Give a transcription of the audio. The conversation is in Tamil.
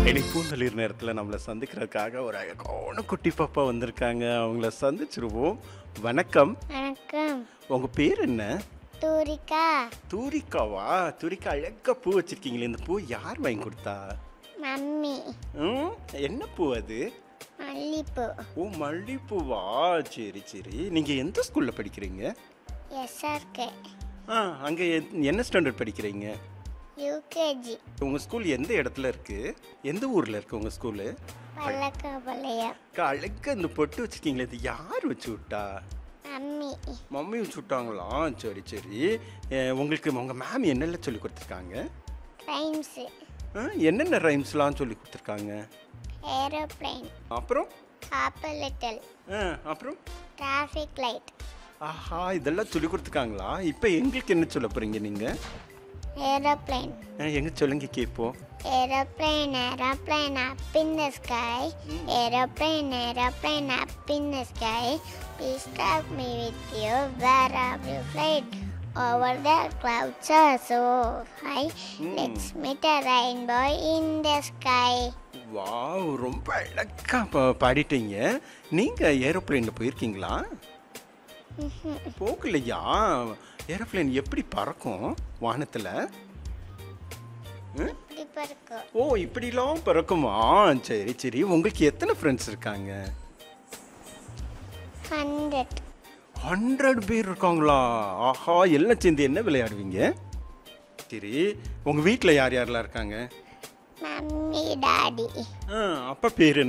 இனி பூந்தளிர் நேரத்தில் நம்மளை சந்திக்கிறதுக்காக ஒரு அழகான குட்டி பாப்பா வந்திருக்காங்க அவங்கள சந்திச்சிருவோம் வணக்கம் வணக்கம் உங்க பேர் என்ன தூரிகா தூரிக்காவா தூரிக்கா அழகா பூ வச்சிருக்கீங்களே இந்த பூ யார் வாங்கி கொடுத்தா மம்மி ம் என்ன பூ அது மல்லிப்பூ ஓ மல்லிப்பூவா சரி சரி நீங்க எந்த ஸ்கூல்ல படிக்கிறீங்க எஸ்ஆர்கே ஆ அங்க எத்- என்ன ஸ்டாண்டர்ட் படிக்கிறீங்க யூகேஜி உங்க ஸ்கூல் எந்த இடத்துல இருக்கு எந்த ஊர்ல இருக்கு உங்க ஸ்கூலு பல்லக்கபாளையம் அக்கா, அழகா இந்த பொட்டு வச்சிருக்கீங்களே இது யார் வச்சு விட்டா மம்மி மம்மி வச்சு விட்டாங்களா சரி சரி அஹ், உங்களுக்கு உங்கள் மேம் என்னெல்லாம் சொல்லி கொடுத்துருக்காங்க ரைம்ஸு ஆ, என்னென்ன ரைம்ஸ்லாம் சொல்லி கொடுத்துருக்காங்க ஏரோப்ளைன் அப்புறம் காப்பர் லிட்டில் ஆ, அப்புறம் டிராஃபிக் லைட் ஆஹா இதெல்லாம் சொல்லி கொடுத்துருக்காங்களா இப்போ எங்களுக்கு என்ன சொல்ல போகிறீங்க நீங்கள் ஏரோப்ளைன் எங்கே சொல்லுங்க கேட்போம் Aeroplane, aeroplane up in the sky. Aeroplane, aeroplane up in the sky. Please take me with you wherever you flight. Over the clouds are so high. Let's meet a rainbow in the sky. Wow ரொம்ப அழகா பா பாடிட்டீங்க நீங்கள் ஏரோப்ளேனில் போயிருக்கீங்களா போகலையா ஏரோப்ளேன் எப்படி பறக்கும் வானத்தில் இப்படி பறக்கும் ஓ இப்படிலாம் பிறக்குமா சரி சரி உங்களுக்கு எத்தனை ஃப்ரெண்ட்ஸ் இருக்காங்க ஹண்ட்ரட் ஹண்ட்ரட் பேர் இருக்காங்களா ஆஹா எல்லாம் சேர்ந்து என்ன விளையாடுவீங்க சரி உங்கள் வீட்டில் யார் யாரெல்லாம் இருக்காங்க மம்மி டாடி ஆ அப்பா பேர் என்ன